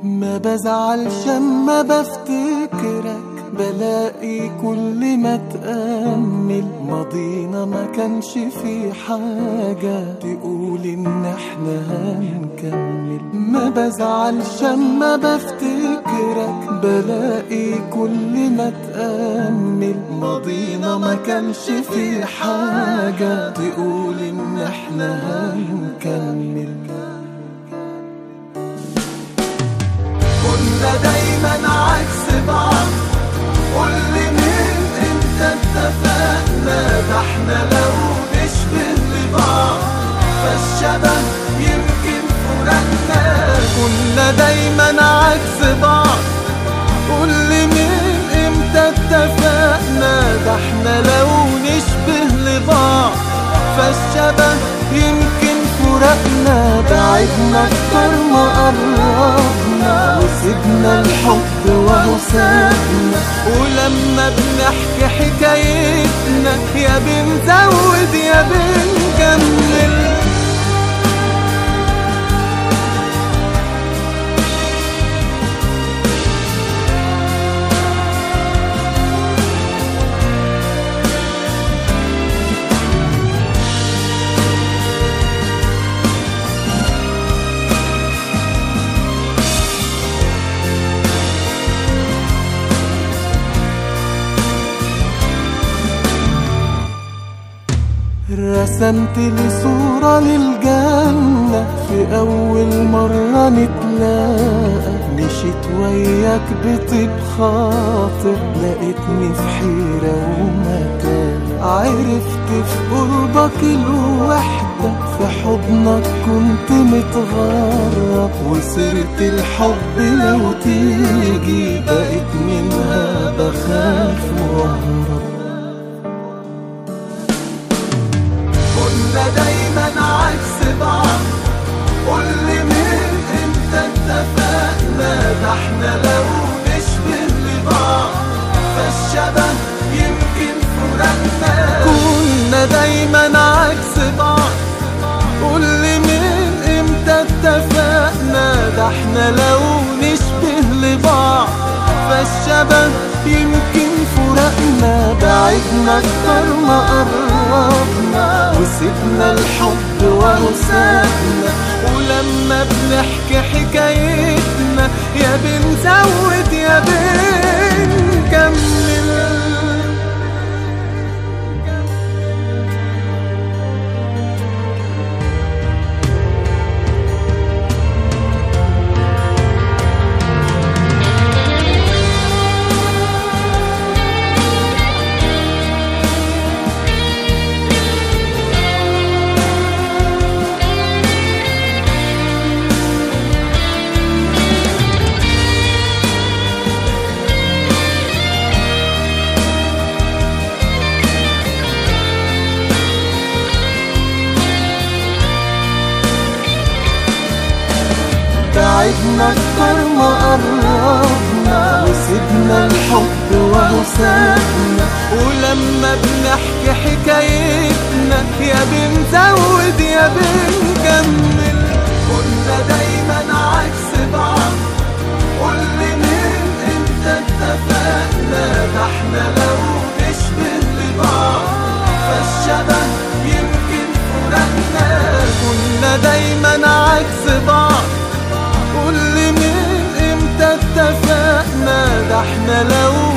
ما بزعلش اما بفتكرك بلاقي كل ما تأمل ماضينا ما كانش في حاجة تقول إن إحنا هنكمل ما بزعلش أما بفتكرك بلاقي كل ما تأمل ماضينا ما كانش في حاجة تقول إن إحنا هنكمل كنا دايما عكس بعض قول لي من امتى اتفقنا ده احنا لو نشبه لبعض فالشبه يمكن فرقنا كنا دايما عكس بعض قول لي من امتى اتفقنا ده احنا لو نشبه لبعض فالشبه يمكن فرقنا بعدنا اكتر ما قربنا وسيبنا الحب وهو سابنا ولما بنحكي حكايتنا يا بنزود يا بنكمل رسمت لي صورة للجنة في أول مرة نتلاقى مشيت وياك بطيب خاطر لقيتني في حيرة ومكان عرفت في قربك الوحدة في حضنك كنت متغرب وسيرة الحب لو تيجي بقيت منها بخاف واهرب كنا دايما عكس بعض قول لي من امتى اتفقنا ده احنا لو نشبه لبعض فالشبه يمكن فرقنا كنا دايما عكس بعض قول لي من امتى اتفقنا ده احنا لو نشبه لبعض فالشبه يمكن فرقنا بعدنا اكتر ما قربنا وسيبنا الحب وهو سابنا ولما بنحكي حكايتنا يا بنزود يا بنكمل بعدنا اكتر ما قربنا وسيبنا الحب وهو سابنا ولما بنحكي حكايتنا يا بنزود يا بنكمل كنا دايما عكس بعض قول لي من امتى اتفقنا ده احنا لو نشبه لبعض فالشبه يمكن فرقنا كنا دايما عكس بعض قول لي من امتى اتفقنا ده احنا لو